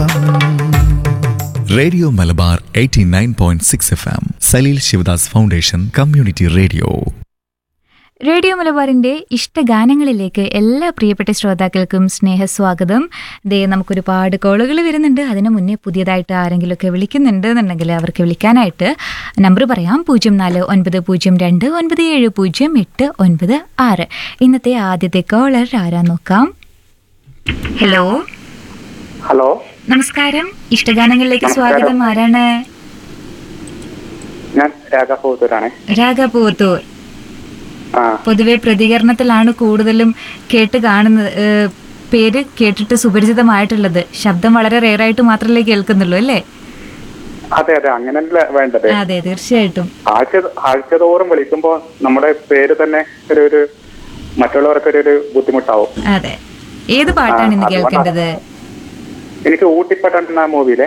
M radio Malabar 89.6 point six F M Saleel Sivadas foundation community radio radio മലബാറിന്റെ ഇഷ്ടഗാനങ്ങളിലേക്ക് എല്ലാ പ്രിയപ്പെട്ട ശ്രോതാക്കൾക്കും സ്നേഹസ്വാഗതം ദേ നമുക്കൊരുപാട് കോളുകൾ വരുന്നുണ്ട് അതിന് മുന്നേ പുതിയതായിട്ട് ആരെങ്കിലുമൊക്കെ വിളിക്കുന്നുണ്ട് എന്നുണ്ടെങ്കിൽ അവർക്ക് വിളിക്കാനായിട്ട് നമ്പർ പറയാം പൂജ്യം നാല് ഒൻപത് പൂജ്യം രണ്ട് ഒൻപത് ഏഴ് പൂജ്യം എട്ട് ഒൻപത് ആറ് ഇന്നത്തെ ആദ്യത്തെ കോളർ ആരാ നോക്കാം ഹലോ ഹലോ നമസ്കാരം ഇഷ്ടഗാനങ്ങളിലേക്ക് നമസ്കാരം. സ്വാഗതം ആരാണ് ഞാൻ രാഘവപൂത്തൂരാണ് രാഗ പൂത്തൂർ ആ പൊതുവെ പ്രതികരണത്തിലാണ് കൂടുതലും കേട്ട് കാണുന്നത് ഏഹ്, പേര് കേട്ടിട്ട് സുപരിചിതമായിട്ടുള്ളത് ശബ്ദം വളരെ റെയറായിട്ട് മാത്രമല്ലേ കേൾക്കുന്നുള്ളൂ അല്ലേ അതെ അതെ അങ്ങനല്ല വേണ്ടത് അതെ തീർച്ചയായിട്ടും ആഴ്ച ആഴ്ചതോറും വിളിക്കുമ്പോ നമ്മുടെ പേര് തന്നെ ഒരു ഒരു മറ്റുള്ളവർക്കൊരു ഒരു ബുദ്ധിമുട്ടാവും അതെ ഏത് പാട്ടാണ് ഇന്ന് ആ, അതുകൊണ്ടാ. കേൾക്കേണ്ടത് എനിക്ക് ഊട്ടിപ്പട്ടൻ എന്ന മൂവിയിലെ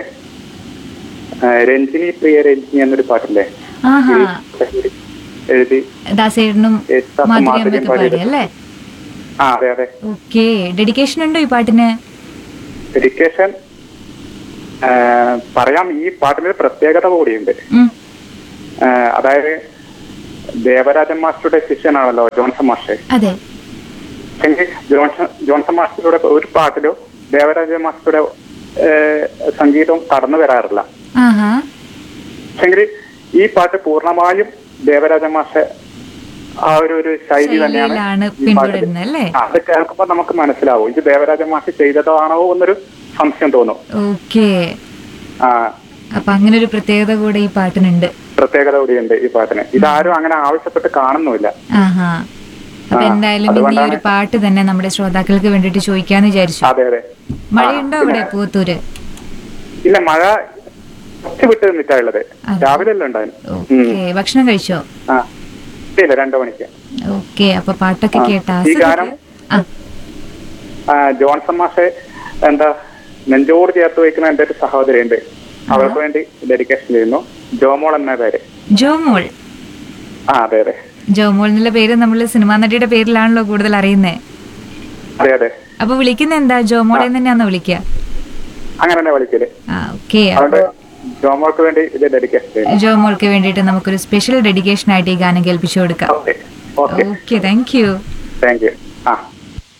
ആ, രഞ്ജിനി പ്രിയ രഞ്ജിനി എന്നൊരു പാട്ടില്ലേ ആഹാ എഴുതി ദാസേടനും യേശുദാസും മാധുരി മാധുരിയും അമ്മയൊക്കെ പാടി പാടിയത്. അല്ലേ ആ അതെ അതെ ഓക്കെ ഡെഡിക്കേഷൻ ഉണ്ടോ ഈ പാട്ടിന് ഡെഡിക്കേഷൻ ആ, പറയാം ഈ പാട്ടിന് ഒരു പ്രത്യേകത കൂടിയുണ്ട് ഉം. ആ, അതായത് ദേവരാജൻ മാസ്റ്ററുടെ ശിഷ്യനാണല്ലോ ജോൺസൺ മാസ്റ്റർ അതെ എങ്കിൽ ജോൺസൺ ജോൺസൺ മാസ്റ്ററുടെ ഒരു പാട്ടിലും ദേവരാജ മാസ്റ്ററുടെ ഏഹ്, സംഗീതം കടന്നു വരാറില്ല ആഹാ പക്ഷെങ്കിൽ ഈ പാട്ട് പൂർണ്ണമായും ദേവരാജ മാസ്റ്റർ ആ ഒരു ഒരു ശൈലി തന്നെയാണ് ശൈലിയിലാണ് ഈ പാട്ടിൽ. പിന്തുടരുന്നത് അല്ലേ ആ, അത് കേൾക്കുമ്പോൾ നമുക്ക് മനസ്സിലാവും ഇത് ദേവരാജ മാസ്റ്റർ ചെയ്തതാണോ എന്നൊരു സംശയം തോന്നും ഓക്കെ ആ അപ്പൊ അങ്ങനെ ഒരു പ്രത്യേകത കൂടെ ഈ പാട്ടിനുണ്ട് പ്രത്യേകത കൂടിയുണ്ട് ഈ പാട്ടിന് ഇതാരും അങ്ങനെ ആവശ്യപ്പെട്ട് കാണുന്നുമില്ല ആഹാ അപ്പൊ ആ, എന്തായാലും ഇന്ന് ഈ അതുകൊണ്ടാണ് ഒരു പാട്ട് തന്നെ നമ്മുടെ ശ്രോതാക്കൾക്ക് വേണ്ടിയിട്ട് ചോദിക്കാന്ന് വിചാരിച്ചു അതെ അതെ മഴയുണ്ടോ ആ, അവിടെ പിന്നെ- പൂത്തൂര് ഇല്ല മഴ കുറച്ച് വിട്ട് നിന്നിട്ടാ ഉള്ളത് അതെ. രാവിലെ അല്ലേ ഉണ്ടായിരുന്നു ഓക്കെ ഭക്ഷണം കഴിച്ചോ ആ ഇല്ല രണ്ടു മണിക്ക് ഓക്കെ അപ്പൊ പാട്ടൊക്കെ ആ, കേട്ട ഈ ഗാനം ആ ആ, ജോൺസൺ മാഷെ എന്താ നെഞ്ചോട് ചേർത്ത് വയ്ക്കുന്ന എന്റെ ഒരു സഹോദരിയുണ്ട് അവൾക്ക് വേണ്ടി ഡെഡിക്കേഷൻ ചെയ്യുന്നു ജോമോൾ എന്ന പേര് ജോമോൾ ആ അതെ അതെ ജോമോൾ എന്നുള്ള പേര് നമ്മൾ സിനിമാ നടിയുടെ പേരിലാണല്ലോ കൂടുതൽ അറിയുന്നത് അതെ അതെ അപ്പൊ വിളിക്കുന്ന എന്താ ജോമോളെ തന്നെയാണോ വിളിക്കുക അങ്ങനെ തന്നെ വിളിക്കല് ആ ഓക്കെ അതുകൊണ്ട് ജോമോൾക്ക് വേണ്ടി ഇത് ഡെഡിക്കേഷൻ ചെയ്യുന്നു ജോമോൾക്ക് വേണ്ടിയിട്ട് നമുക്കൊരു സ്പെഷ്യൽ ഡെഡിക്കേഷൻ ആയിട്ട് ഈ ഗാനം കേൾപ്പിച്ചു കൊടുക്കാം okay okay okay thank you thank you ആ